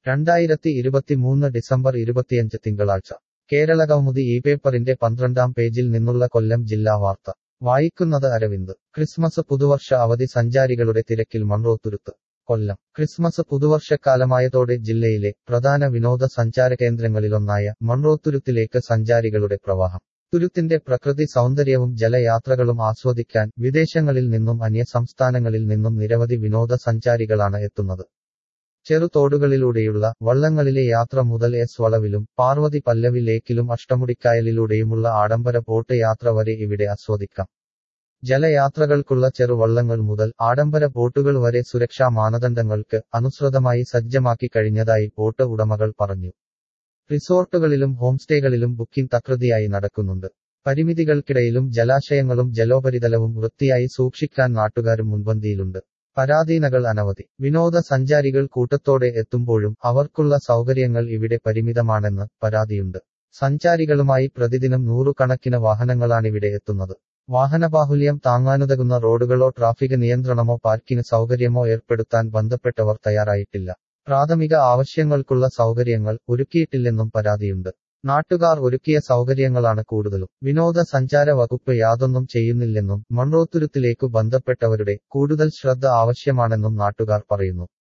രണ്ടായിരത്തി ഇരുപത്തിമൂന്ന് ഡിസംബർ ഇരുപത്തിയഞ്ച് തിങ്കളാഴ്ച കേരള കൗമുദി ഈ പേപ്പറിന്റെ പന്ത്രണ്ടാം പേജിൽ നിന്നുള്ള കൊല്ലം ജില്ലാ വാർത്ത വായിക്കുന്നത് അരവിന്ദ് ക്രിസ്മസ് പുതുവർഷ അവധി സഞ്ചാരികളുടെ തിരക്കിൽ മൺറോത്തുരുത്ത് കൊല്ലം ക്രിസ്മസ് പുതുവർഷക്കാലമായതോടെ ജില്ലയിലെ പ്രധാന വിനോദ സഞ്ചാര കേന്ദ്രങ്ങളിലൊന്നായ മൺറോത്തുരുത്തിലേക്ക് സഞ്ചാരികളുടെ പ്രവാഹം തുരുത്തിന്റെ പ്രകൃതി സൗന്ദര്യവും ജലയാത്രകളും ആസ്വദിക്കാൻ വിദേശങ്ങളിൽ നിന്നും അന്യ സംസ്ഥാനങ്ങളിൽ നിന്നും നിരവധി വിനോദസഞ്ചാരികളാണ് എത്തുന്നത് ചെറുതോടുകളിലൂടെയുള്ള വള്ളങ്ങളിലെ യാത്ര മുതൽ എസ് വളവിലും പാർവതി പല്ലവി ലേക്കിലും അഷ്ടമുടിക്കായലിലൂടെയുമുള്ള ആഡംബര ബോട്ട് യാത്ര വരെ ഇവിടെ ആസ്വദിക്കാം ജലയാത്രകൾക്കുള്ള ചെറുവള്ളങ്ങൾ മുതൽ ആഡംബര ബോട്ടുകൾ വരെ സുരക്ഷാ മാനദണ്ഡങ്ങൾക്ക് അനുസൃതമായി സജ്ജമാക്കി കഴിഞ്ഞതായി ബോട്ട് ഉടമകൾ പറഞ്ഞു റിസോർട്ടുകളിലും ഹോംസ്റ്റേകളിലും ബുക്കിംഗ് തകൃതിയായി നടക്കുന്നുണ്ട് പരിമിതികൾക്കിടയിലും ജലാശയങ്ങളും ജലോപരിതലവും വൃത്തിയായി സൂക്ഷിക്കാൻ നാട്ടുകാരും മുൻപന്തിയിലുണ്ട് പരാധീനകൾ അനവധി വിനോദസഞ്ചാരികൾ കൂട്ടത്തോടെ എത്തുമ്പോഴും അവർക്കുള്ള സൗകര്യങ്ങൾ ഇവിടെ പരിമിതമാണെന്ന് പരാതിയുണ്ട് സഞ്ചാരികളുമായി പ്രതിദിനം നൂറുകണക്കിന് വാഹനങ്ങളാണിവിടെ എത്തുന്നത് വാഹനബാഹുല്യം താങ്ങാനുതകുന്ന റോഡുകളോ ട്രാഫിക് നിയന്ത്രണമോ പാർക്കിംഗ് സൗകര്യമോ ഏർപ്പെടുത്താൻ ബന്ധപ്പെട്ടവർ തയ്യാറായിട്ടില്ല പ്രാഥമിക ആവശ്യങ്ങൾക്കുള്ള സൗകര്യങ്ങൾ ഒരുക്കിയിട്ടില്ലെന്നും പരാതിയുണ്ട് നാട്ടുകാർ ഒരുക്കിയ സൗകര്യങ്ങളാണ് കൂടുതലും വിനോദസഞ്ചാര വകുപ്പ് യാതൊന്നും ചെയ്യുന്നില്ലെന്നും മൺറോത്തുരുത്തിലേക്കു ബന്ധപ്പെട്ടവരുടെ കൂടുതൽ ശ്രദ്ധ ആവശ്യമാണെന്നും നാട്ടുകാർ പറയുന്നു